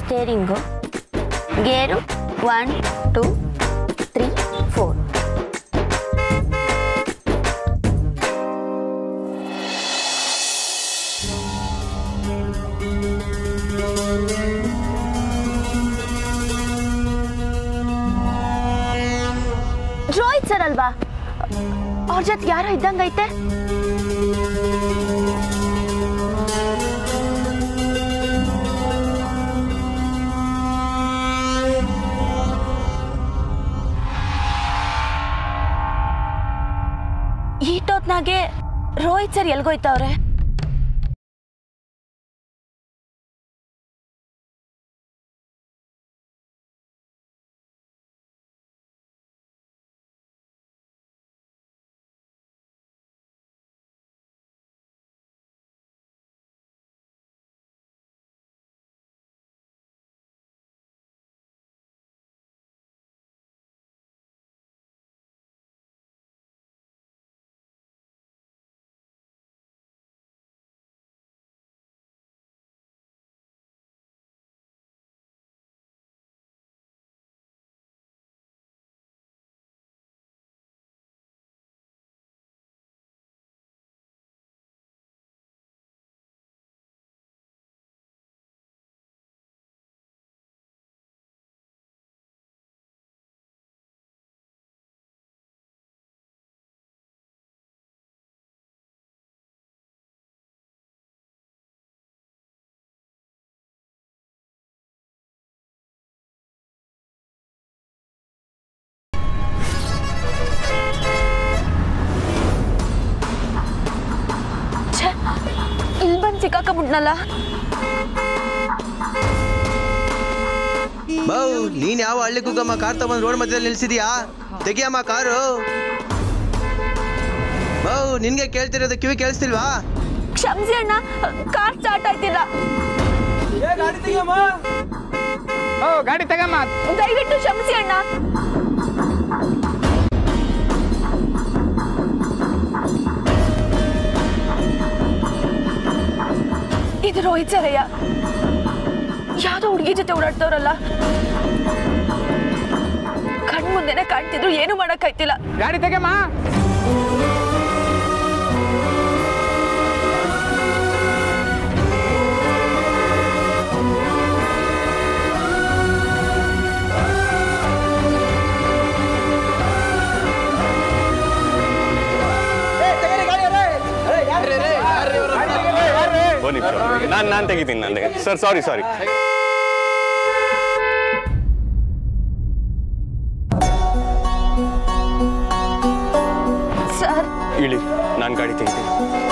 steering gear one two three four Rohit sir ಅಲ್ವಾ ಅವ್ರ ಜೊತೆ ಯಾರೋ ಇದ್ದಂಗೈತೆ ಈಟೋತ್ನಾಗೆ ರೋಹಿತ್ ಸರ್ ಎಲ್ಗೋಯ್ತವ್ರೆ ಛೆ, ಇಲ್ಲಿ ಬಂದು ಸಿಕ್ಕಾಕೊಂಬಿಟ್ನಲ್ಲ ಬೌ ನೀನ್ ಯಾವ ಹಳ್ಳಿ ಕುಗ್ಗಮ್ಮ ಕಾರ್ ತಗೊಂಡ್ ರೋಡ್ ಮಧ್ಯದಲ್ಲಿ ನಿಲ್ಸಿದ್ಯಾ ತೆಗಿಯಮ್ಮ ಕಾರು ಬೌ ನಿನ್ಗೆ ಕೇಳ್ತಿರೋದು ಕಿವಿ ಕೇಳಿಸ್ತಿಲ್ವಾ ಕ್ಷಮಿಸಿ ಅಣ್ಣ ಕಾರ್ ಸ್ಟಾರ್ಟ್ ಆಯ್ತಿಲ್ಲ ಓ ಗಾಡಿ ತಗಮ್ಮ ದಯವಿಟ್ಟು ಕ್ಷಮಿಸಿ ಅಣ್ಣ ಇದು ರೋಹಿತ್ ಸರಯ್ಯ ಯಾವ್ದೋ ಹುಡುಗಿ ಜೊತೆ ಓಡಾಡ್ತವ್ರಲ್ಲ ಕಣ್ ಮುಂದೆನೆ ಕಾಣ್ತಿದ್ರು ಏನು ಮಾಡಕ್ಕಾಯ್ತಿಲ್ಲ ಗಾಡಿ ತಗಮ್ಮ ಒಂದು ನಿಮಿಷ ನಾನು ನಾನು ತೆಗಿತೀನಿ ನಾನು ಸರ್ ಸಾರಿ ಸಾರಿ ಸರ್ ಇಳಿ ನಾನು ಗಾಡಿ ತೆಗಿತೀನಿ